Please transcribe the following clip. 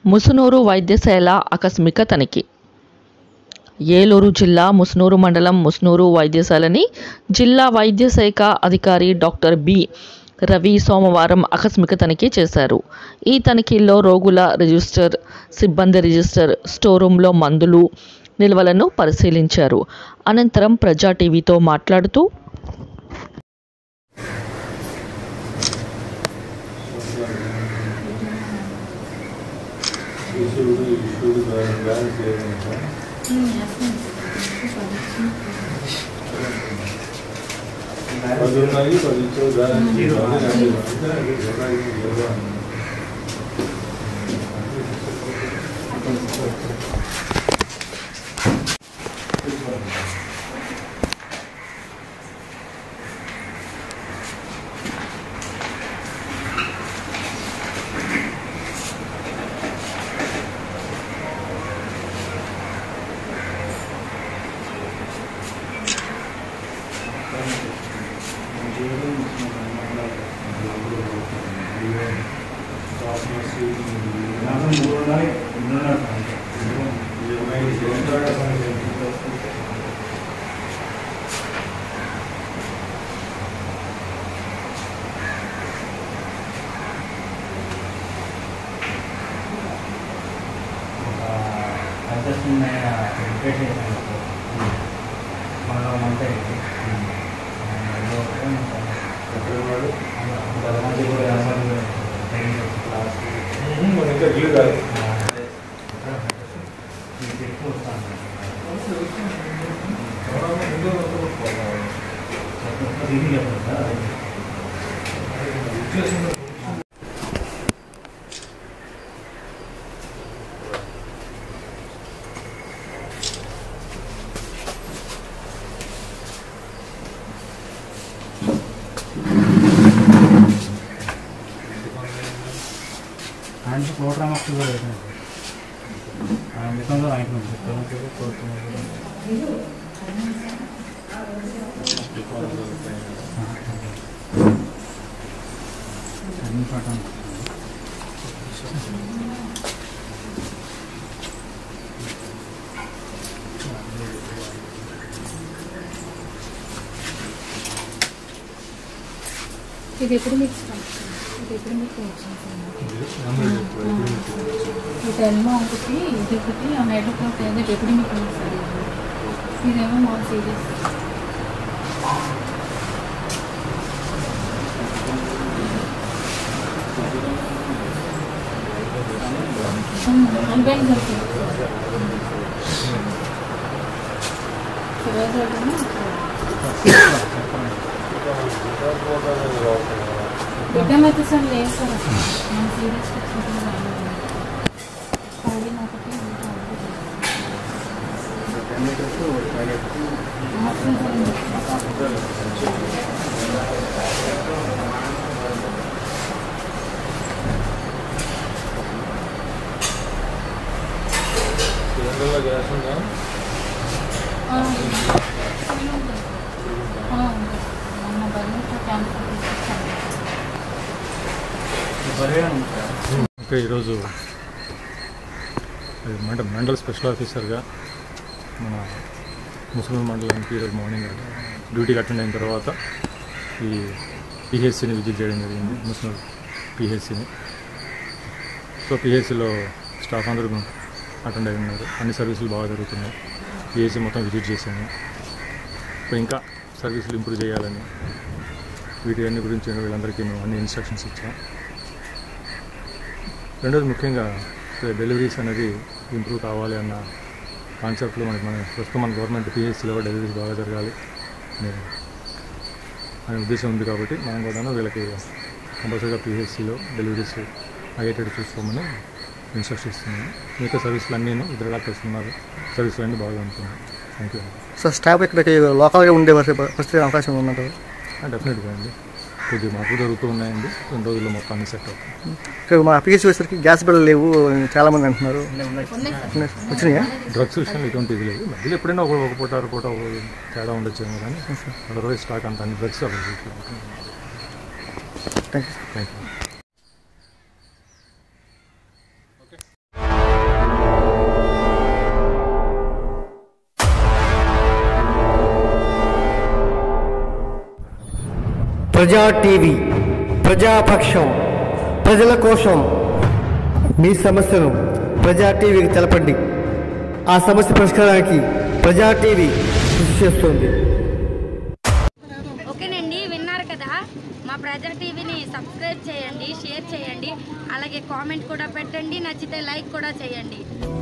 ముసునూరు వైద్యశాల ఆకస్మిక తనిఖీ ఏలూరు జిల్లా ముసునూరు మండలం ముసునూరు వైద్యశాలని జిల్లా వైద్య శాఖ అధికారి డాక్టర్ బి రవి సోమవారం ఆకస్మిక తనిఖీ చేశారు ఈ తనిఖీల్లో రోగుల రిజిస్టర్ సిబ్బంది రిజిస్టర్ స్టోర్ రూమ్లో మందులు నిల్వలను పరిశీలించారు అనంతరం ప్రజా టీవీతో మాట్లాడుతూ ఇష్యూడు ఇష్యూడు బ్యాలెన్స్ లేదంట పది ఉన్నాయి పది ఇచ్చావు బ్యాలెన్స్ జీరో. పది నాకు జీరో జీరో అని. ఎక్కడ ఉన్నాడు? మన ఇంకా ఇల్లు కాదు ఆయన ప్రోగ్రామ్ కూడా ఆయన మితంలో ఆయన అన్ని పట్టం ఇది ఎప్పుడు మీకు స్టార్ట్ ఇది ఎప్పుడు మీకు ఇది ఎల్మో ఒకటి ఇది ఒకటి ఆ నైట్ క్లాక్ ఏదో ఎప్పుడు మీకు సార్ ఇదేమో మా సీరియస్ అనిపోయింది బిడ్డ అయితే సార్ లేదు సార్ మా సీరియస్ పైన ఒకటి ఇంకా ఒకటి. ఆక్సిజన్ సిలిండర్లో గ్యాస్ ఉందా ఆ, ఆ, మొన్న బర్నీతో క్యాన్సర్ తీసుకొచ్చాను ఇంకా ఈరోజు అది మండల్ మండల్ స్పెషల్ ఆఫీసర్గా మన ముస్లిం మండలానికి ఈరోజు మార్నింగ్ డ్యూటీకి అటెండ్ అయిన తర్వాత ఈ పిహెచ్సిని విజిట్ చేయడం జరిగింది ముస్లిం పిహెచ్సిని సో పిహెచ్సిలో స్టాఫ్ అందరూ అటెండ్ అయి ఉన్నారు అన్ని సర్వీసులు బాగా జరుగుతున్నాయి పిహెచ్సి మొత్తం విజిట్ చేశాను సో ఇంకా సర్వీసులు ఇంప్రూవ్ చేయాలని వీటి అన్ని గురించి వీళ్ళందరికీ మేము అన్ని ఇన్స్ట్రక్షన్స్ ఇచ్చాం రెండోది ముఖ్యంగా డెలివరీస్ అనేది ఇంప్రూవ్ కావాలి అన్న కాన్సెప్ట్లో మనకి మన ప్రస్తుతం మన గవర్నమెంట్ పిహెచ్సిలో డెలివరీస్ బాగా జరగాలి అనే అనే ఉద్దేశం ఉంది కాబట్టి మనం కూడా వీళ్ళకి కంపల్సరీగా పిహెచ్సిలో డెలివరీస్ అయ్యేటట్టు చూసుకోమని ఇన్స్ట్రక్షన్ ఇస్తున్నాను మిగతా సర్వీసులు అన్నీ ఇద్దరు డాక్టర్స్ ఉన్నారు సర్వీసులు అన్నీ బాగా ఉంటున్నాయి థ్యాంక్ యూ సార్ స్టాఫ్ ఇక్కడికి లోకల్గా ఉండే పరిస్థితి అవకాశం ఉన్నట్టు డెఫినెట్గా అండి కొద్దిగా మాకు జరుగుతూ ఉన్నాయండి రెండు రోజుల్లో మొత్తం అన్ని సెట్ అవుతాయి ఇక్కడ మా పిహెచ్ వచ్చేసరికి గ్యాస్ బిల్లు లేవు చాలా మంది అంటున్నారు వచ్చినాయా డ్రగ్స్ విషయంలో ఎటువంటి ఇది లేదు మధ్యలో ఎప్పుడైనా ఒక ఒక పూట అర పూట ఒక తేడా ఉండొచ్చేమో కానీ అదర్వైజ్ స్టాక్ అంత అన్ని డ్రగ్స్ అవైలబిలిటీ ఉంటుంది thank you thank you Praja TV Prajapaksham ప్రజల కోసం మీ సమస్యను ప్రజా టీవీకి తెలపండి ఆ సమస్య పరిష్కారానికి ప్రజా టీవీ కృషి చేస్తుంది ఓకేనండి విన్నారు కదా మా ప్రజా టీవీని సబ్స్క్రైబ్ చేయండి షేర్ చేయండి అలాగే కామెంట్ కూడా పెట్టండి నచ్చితే లైక్ కూడా చేయండి